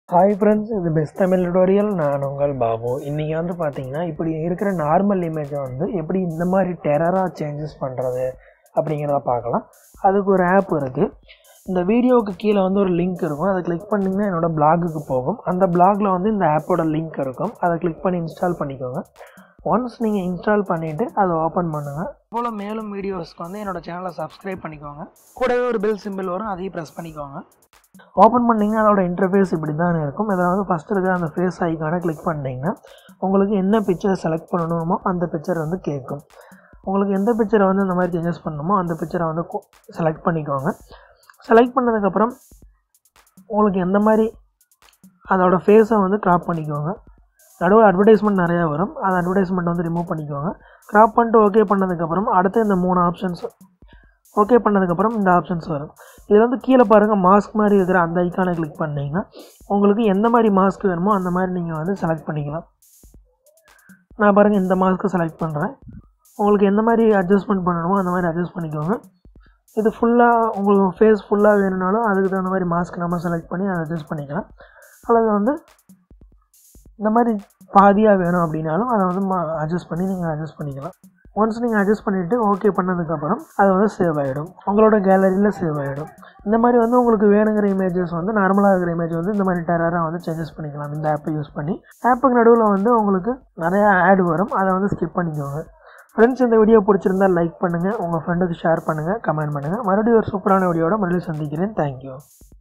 hi friends இது best Tamil tutorial நான் உங்கள் பாபு இன்றைக்கி வந்து பார்த்தீங்கன்னா இப்படி இருக்கிற நார்மல் இமேஜை வந்து எப்படி இந்த மாதிரி டெரராக சேஞ்சஸ் பண்ணுறது அப்படிங்கிறத பார்க்கலாம் அதுக்கு ஒரு ஆப் இருக்குது இந்த வீடியோவுக்கு கீழே வந்து ஒரு லிங்க் இருக்கும் அதை கிளிக் பண்ணிங்கன்னா என்னோடய பிளாகுக்கு போகும் அந்த பிளாகில் வந்து இந்த ஆப்போட லிங்க் இருக்கும் அதை கிளிக் பண்ணி இன்ஸ்டால் பண்ணிக்கோங்க ஒன்ஸ் நீங்கள் இன்ஸ்டால் பண்ணிவிட்டு அதை ஓப்பன் பண்ணுங்கள் போல் மேலும் வீடியோஸ்க்கு வந்து என்னோடய சேனலை சப்ஸ்கிரைப் பண்ணிக்கோங்க கூடவே ஒரு பெல் சிம்பிள் வரும் அதையும் ப்ரெஸ் பண்ணிக்கோங்க ஓப்பன் பண்ணிங்கன்னா அதோட இன்டர்ஃபேஸ் இப்படி தான் இருக்கும் இதில் வந்து ஃபஸ்ட் இருக்கிற அந்த ஃபேஸ் ஐக்கானை கிளிக் பண்ணிங்கன்னா உங்களுக்கு என்ன பிக்சர் செலக்ட் பண்ணணுமோ அந்த பிக்சர் வந்து கேட்கும் உங்களுக்கு எந்த பிக்சரை வந்து இந்த மாதிரி சேஞ்சஸ் பண்ணணுமோ அந்த பிக்சரை வந்து செலக்ட் பண்ணிக்கோங்க செலக்ட் பண்ணதுக்கப்புறம் உங்களுக்கு எந்த மாதிரி அதோட ஃபேஸை வந்து க்ராப் பண்ணிக்கோங்க நடுவில் அட்வர்டைஸ்மெண்ட் நிறையா வரும் அந்த அட்வர்டைஸ்மெண்ட் வந்து ரிமூவ் பண்ணிக்கோங்க க்ராப் பண்ணிட்டு ஓகே பண்ணதுக்கப்புறம் அடுத்து இந்த மூணு ஆப்ஷன்ஸ் ஓகே பண்ணதுக்கப்புறம் இந்த ஆப்ஷன்ஸ் வரும் இதில் வந்து கீழே பாருங்கள் மாஸ்க் மாதிரி இருக்கிற அந்த ஐக்கானை கிளிக் பண்ணிங்கன்னா உங்களுக்கு எந்த மாதிரி மாஸ்க் வேணுமோ அந்த மாதிரி நீங்கள் வந்து செலக்ட் பண்ணிக்கலாம் நான் பாருங்கள் இந்த மாஸ்க்கு செலக்ட் பண்ணுறேன் உங்களுக்கு எந்த மாதிரி அட்ஜஸ்ட்மெண்ட் பண்ணணுமோ அந்த மாதிரி அட்ஜஸ்ட் பண்ணிக்கோங்க இது ஃபுல்லாக உங்களுக்கு ஃபேஸ் ஃபுல்லாக வேணும்னாலும் அதுக்கு தகுந்த மாதிரி மாஸ்க் நம்ம செலக்ட் பண்ணி அதை அட்ஜஸ்ட் பண்ணிக்கலாம் அல்லது வந்து இந்த மாதிரி பாதியாக வேணும் அப்படின்னாலும் அதை வந்து அட்ஜஸ்ட் பண்ணி நீங்கள் அட்ஜஸ்ட் பண்ணிக்கலாம் ஒன்ஸ் நீங்கள் அட்ஜஸ்ட் பண்ணிவிட்டு ஓகே பண்ணதுக்கப்புறம் அது வந்து சேவ் ஆகிடும் உங்களோட கேலரியில் சேவ் ஆகிடும் இந்த மாதிரி வந்து உங்களுக்கு வேணுங்கிற இமேஜஸ் வந்து நார்மலாக இருக்கிற இமேஜ் வந்து இந்த மாதிரி டெரராக வந்து சேஞ்சஸ் பண்ணிக்கலாம் இந்த ஆப்பை யூஸ் பண்ணி ஆப்புக்கு நடுவில் வந்து உங்களுக்கு நிறையா ஆட் வரும் அதை வந்து ஸ்கிப் பண்ணிக்கோங்க ஃப்ரெண்ட்ஸ் இந்த வீடியோ பிடிச்சிருந்தா லைக் பண்ணுங்கள் உங்கள் ஃப்ரெண்டுக்கு ஷேர் பண்ணுங்கள் கமெண்ட் பண்ணுங்கள் மறுபடியும் ஒரு சூப்பரான வீடியோட மறுபடியும் சந்திக்கிறேன் தேங்க்யூ